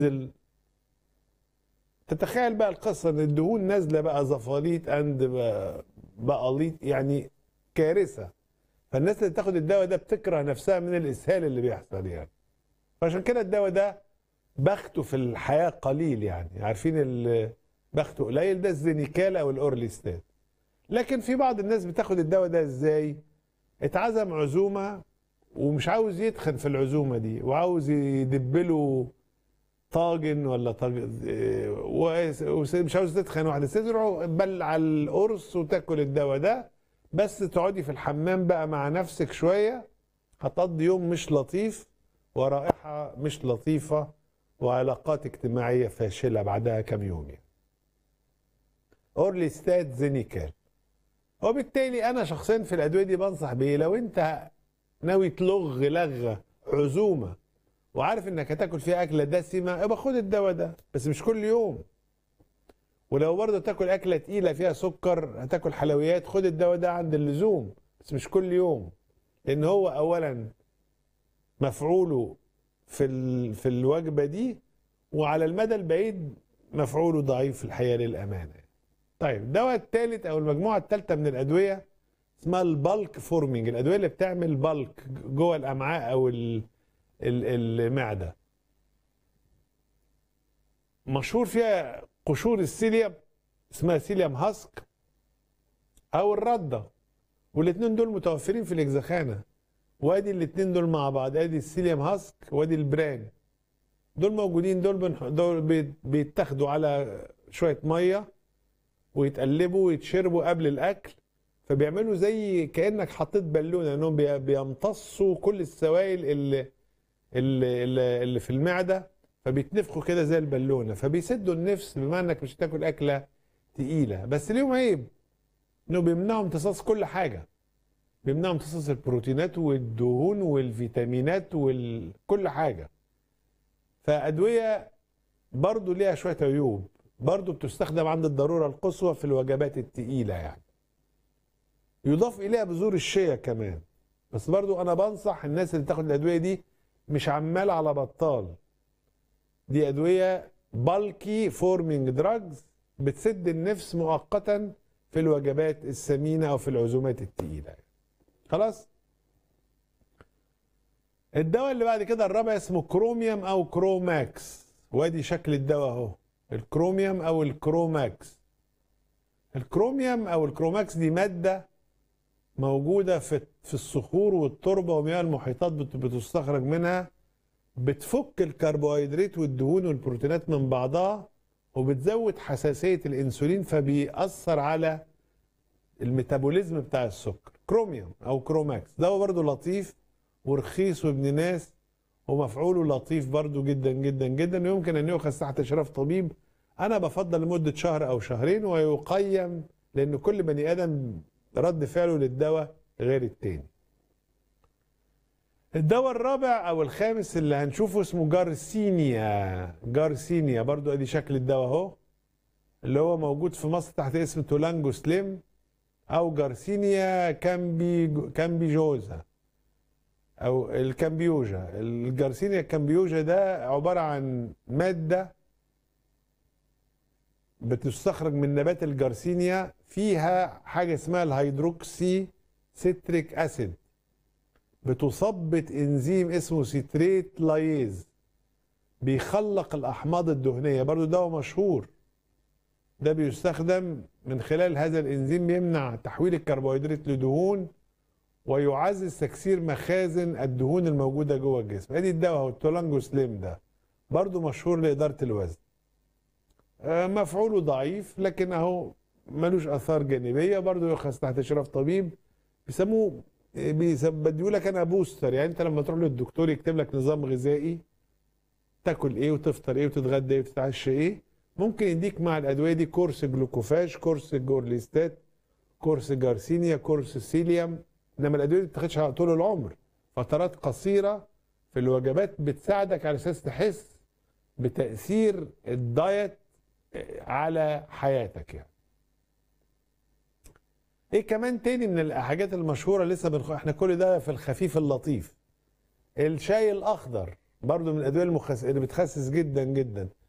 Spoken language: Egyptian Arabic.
تنزل تتخيل بقى القصه ان الدهون نازله بقى زفاليط اند بقاليط يعني كارثه فالناس اللي تاخد الدواء ده بتكره نفسها من الاسهال اللي بيحصل يعني فعشان كده الدواء ده بخته في الحياه قليل يعني عارفين ال- بخته قليل ده الزينيكال او الاورليستات لكن في بعض الناس بتاخد الدواء ده ازاي اتعزم عزومه ومش عاوز يتخن في العزومه دي وعاوز يدبله طاجن ولا طاجن ومش عاوز تتخن واحده ست تروح بل على القرص وتاكل الدواء ده بس تقعدي في الحمام بقى مع نفسك شويه هتقضي يوم مش لطيف ورائحه مش لطيفه وعلاقات اجتماعيه فاشله بعدها كم يوم يعني. اورليستات زينيكال وبالتالي انا شخصيا في الادويه دي بنصح بيه لو انت ناوي تلغ لغه عزومه وعارف انك هتاكل فيها اكله دسمه يبقى خد الدواء ده بس مش كل يوم ولو برضه تاكل اكله تقيله فيها سكر هتاكل حلويات خد الدواء ده عند اللزوم بس مش كل يوم لان هو اولا مفعوله في ال... في الوجبه دي وعلى المدى البعيد مفعوله ضعيف في الحقيقه للامانه طيب الدواء الثالث او المجموعه الثالثه من الادويه اسمها البالك فورمينج الادويه اللي بتعمل بالك جوه الامعاء او ال... ال- المعده مشهور فيها قشور السيليوم اسمها سيليوم هاسك او الرده والاثنين دول متوفرين في الاجزخانه وادي الاثنين دول مع بعض ادي السيليوم هاسك وادي البران دول موجودين دول بنح... دول بيت- بيتاخدوا على شويه ميه ويتقلبوا ويتشربوا قبل الاكل فبيعملوا زي كانك حطيت بالونه انهم بي- بيمتصوا كل السوائل اللي اللي, اللي اللي في المعده فبيتنفخوا كده زي البالونه فبيسدوا النفس بما انك مش هتاكل اكله تقيله بس ليهم عيب انه بيمنعوا امتصاص كل حاجه بيمنعوا امتصاص البروتينات والدهون والفيتامينات وكل حاجه فادويه برضو ليها شويه عيوب برضو بتستخدم عند الضروره القصوى في الوجبات التقيله يعني يضاف اليها بذور الشيا كمان بس برضو انا بنصح الناس اللي تاخد الادويه دي مش عمال على بطال دي ادويه بالكي فورمينج دراجز بتسد النفس مؤقتا في الوجبات السمينه او في العزومات التقيله خلاص الدواء اللي بعد كده الرابع اسمه كروميوم او كروماكس وادي شكل الدواء اهو الكروميوم او الكروماكس الكروميوم او الكروماكس دي ماده موجوده في في الصخور والتربه ومياه المحيطات بت- بتستخرج منها بتفك الكربوهيدرات والدهون والبروتينات من بعضها وبتزود حساسيه الانسولين فبيأثر على الميتابوليزم بتاع السكر كروميوم او كروماكس دواء برضو لطيف ورخيص وابن ناس ومفعوله لطيف برضو جدا جدا جدا ويمكن ان يؤخذ تحت اشراف طبيب انا بفضل لمده شهر او شهرين ويقيم لان كل بني ادم رد فعله للدواء غير التاني الدواء الرابع او الخامس اللي هنشوفه اسمه جارسينيا جارسينيا برضو ادي شكل الدواء اهو اللي هو موجود في مصر تحت اسم تولانجو سليم او جارسينيا كامبي كامبيجوزا او الكامبيوجا الجارسينيا الكامبيوجا ده عباره عن ماده بتستخرج من نبات الجارسينيا فيها حاجه اسمها الهيدروكسي سيتريك اسيد بتثبط انزيم اسمه سيتريت لايز بيخلق الاحماض الدهنيه برضو دواء مشهور ده بيستخدم من خلال هذا الانزيم يمنع تحويل الكربوهيدرات لدهون ويعزز تكسير مخازن الدهون الموجوده جوه الجسم ادي الدواء هو التولانجو سليم ده برضو مشهور لاداره الوزن آه، مفعوله ضعيف لكن اهو ملوش اثار جانبيه برضو يؤخذ تحت اشراف طبيب بيسموه بديوا لك انا بوستر يعني انت لما تروح للدكتور يكتب لك نظام غذائي تاكل ايه وتفطر ايه وتتغدى ايه وتتعشى ايه ممكن يديك مع الادويه دي كورس جلوكوفاج كورس جورليستات كورس جارسينيا كورس سيليوم انما الادويه دي ما بتاخدش على طول العمر فترات قصيره في الوجبات بتساعدك على اساس تحس بتاثير الدايت على حياتك يعني ايه كمان تاني من الحاجات المشهوره لسه بنخ... احنا كل ده في الخفيف اللطيف الشاي الاخضر برضو من الادويه المخس... اللي بتخسس جدا جدا